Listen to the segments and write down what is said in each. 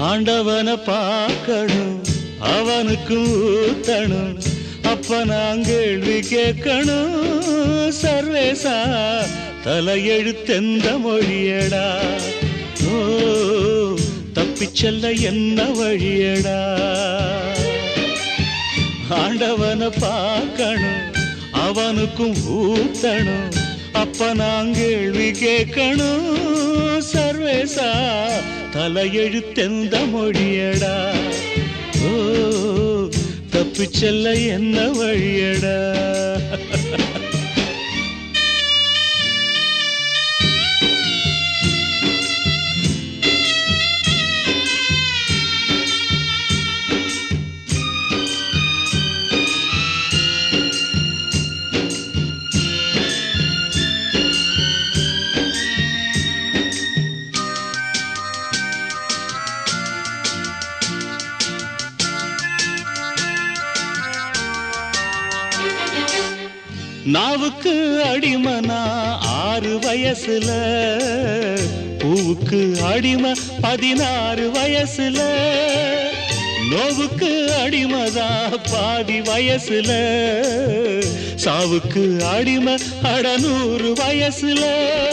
ஆண்டவனை பார்க்கணும் அவனுக்கு ஊத்தணும் அப்ப நான் கேள்வி கேட்கணும் சர்வேசா தலையெழுத்தெந்த மொழியடா ஓ தப்பிச் செல்ல என்ன வழியடா ஆண்டவனை பார்க்கணும் அவனுக்கும் ஊத்தணும் அப்ப நான் கேள்வி கேட்கணும் சர்வேசா தலையெழுத்தெந்த மொழியடா ஓ தப்பிச் செல்ல என்ன வழியடா நாவுக்கு அடிமனா ஆறு வயசுல பூவுக்கு அடிமை பதினாறு வயசுல நோவுக்கு அடிமதா பாதி வயசுல சாவுக்கு அடிமை அடநூறு வயசுல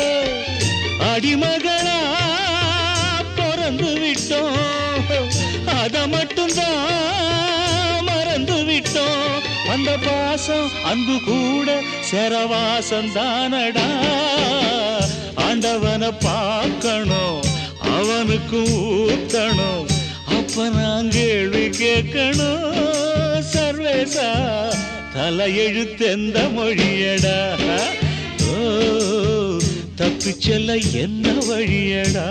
அடிமகளா பிறந்து விட்டோம் அத மட்டும்தான் மறந்து விட்டோம் அந்த பாசம் அன்பு கூட செரவாசம் தானடா ஆண்டவனை பார்க்கணும் அவனுக்கு ஊத்தணும் அப்ப நான் கேள்வி கேட்கணும் சர்வேசா தலையெழுத்தெந்த மொழியடா ஓ தப்பிச் செல்ல என்ன வழியடா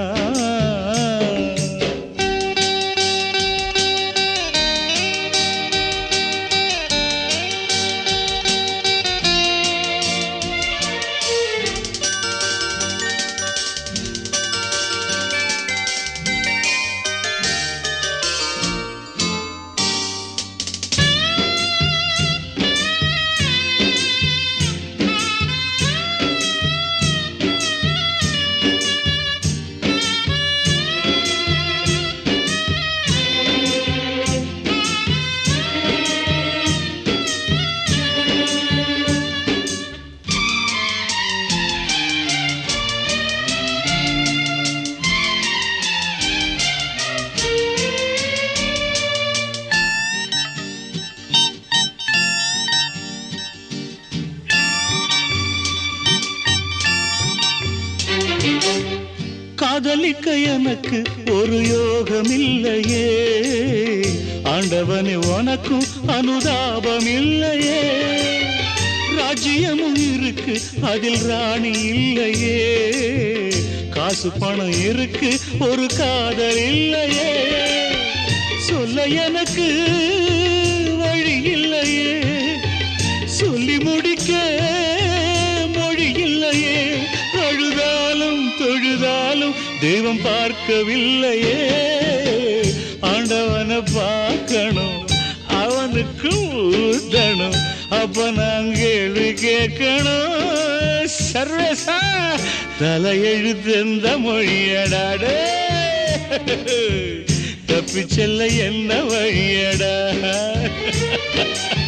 காதலிக்க எனக்கு ஒரு யோகம் இல்லையே ஆண்டவனே உனக்கும் அனுதாபம் இல்லையே ராஜ்யமும் இருக்கு அதில் ராணி இல்லையே காசு பணம் இருக்கு ஒரு காதல் இல்லையே சொல்ல எனக்கு வழி இல்லையே சொல்லி முடிக்க மொழி இல்லையே அழுதாலும் தொழுதாலும் தெய்வம் பார்க்கவில்லையே ஆண்டவனை பார்க்கணும் அவனுக்கு ஊத்தணும் அப்ப நான் கேள்வி கேட்கணும் சர்வேசா தலையெழுத்து எந்த மொழியடாடே தப்பிச் செல்ல என்ன வழியடா